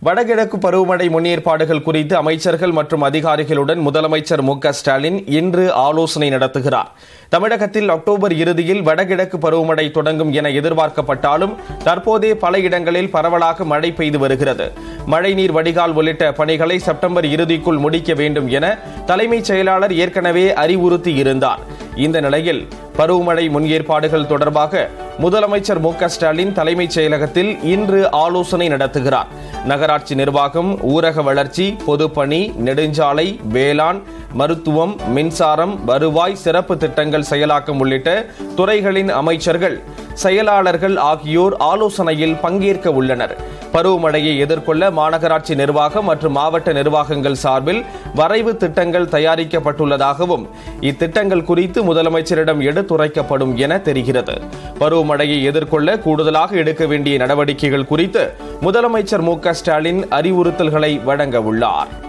வடகிழக்கு பருவமழை முன்னேற்பாடுகள் குறித்து அமைச்சர்கள் மற்றும் அதிகாரிகளுடன் முதலமைச்சர் மு க ஸ்டாலின் இன்று ஆலோசனை நடத்துகிறார் தமிழகத்தில் அக்டோபர் இறுதியில் வடகிழக்கு பருவமழை தொடங்கும் என எதிர்பார்க்கப்பட்டாலும் தற்போதே பல இடங்களில் பரவலாக மழை பெய்து வருகிறது மழைநீர் வடிகால் உள்ளிட்ட பணிகளை செப்டம்பர் இறுதிக்குள் முடிக்க வேண்டும் என தலைமைச் செயலாளர் ஏற்கனவே அறிவுறுத்தி இருந்தார் இந்த நிலையில் பருவமழை முன்னேற்பாடுகள் தொடர்பாக முதலமைச்சர் மு க ஸ்டாலின் தலைமைச் செயலகத்தில் இன்று ஆலோசனை நடத்துகிறார் நகராட்சி நிர்வாகம் ஊரக வளர்ச்சி பொதுப்பணி நெடுஞ்சாலை வேளாண் மருத்துவம் மின்சாரம் வருவாய் சிறப்பு திட்டங்கள் செயலாக்கம் உள்ளிட்ட துறைகளின் அமைச்சர்கள் செயலாளர்கள் ஆகியோர் ஆலோசனையில் பங்கேற்க உள்ளனர் பருவமழையை எதிர்கொள்ள மாநகராட்சி நிர்வாகம் மற்றும் மாவட்ட நிர்வாகங்கள் சார்பில் வரைவு திட்டங்கள் தயாரிக்கப்பட்டுள்ளதாகவும் இத்திட்டங்கள் குறித்து முதலமைச்சரிடம் எடுத்துரைக்கப்படும் என தெரிகிறது பருவமழையை எதிர்கொள்ள கூடுதலாக எடுக்க வேண்டிய நடவடிக்கைகள் குறித்து முதலமைச்சர் மு க ஸ்டாலின் அறிவுறுத்தல்களை வழங்க உள்ளார்